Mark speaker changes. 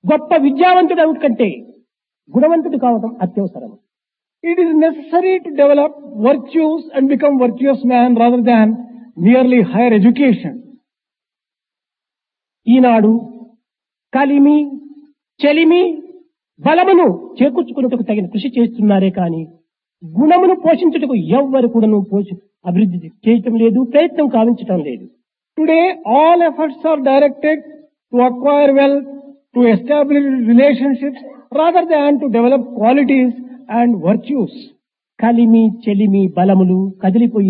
Speaker 1: గొప్ప విద్యావంతుడు అవుట కంటే గుణవంతుడు కావడం అత్యవసరం
Speaker 2: It is necessary to develop virtues and become virtuous man rather than merely higher education.
Speaker 1: ఈనాడు కలిమి చెలిమి బలమును చేకూర్చుకున్నట్టుకు తగిన కృషి చేస్తున్నారే కాని గుణమును పోషించుటకు ఎవ్వరు కూడాను పోషి అభివృద్ధి చేయటం లేదు ప్రయత్నం కావించటం లేదు
Speaker 2: Today, all efforts are directed to acquire wealth, to establish relationships, rather than to develop qualities and virtues.
Speaker 1: కలిమి చెలిమి బలములు కదిలిపోయి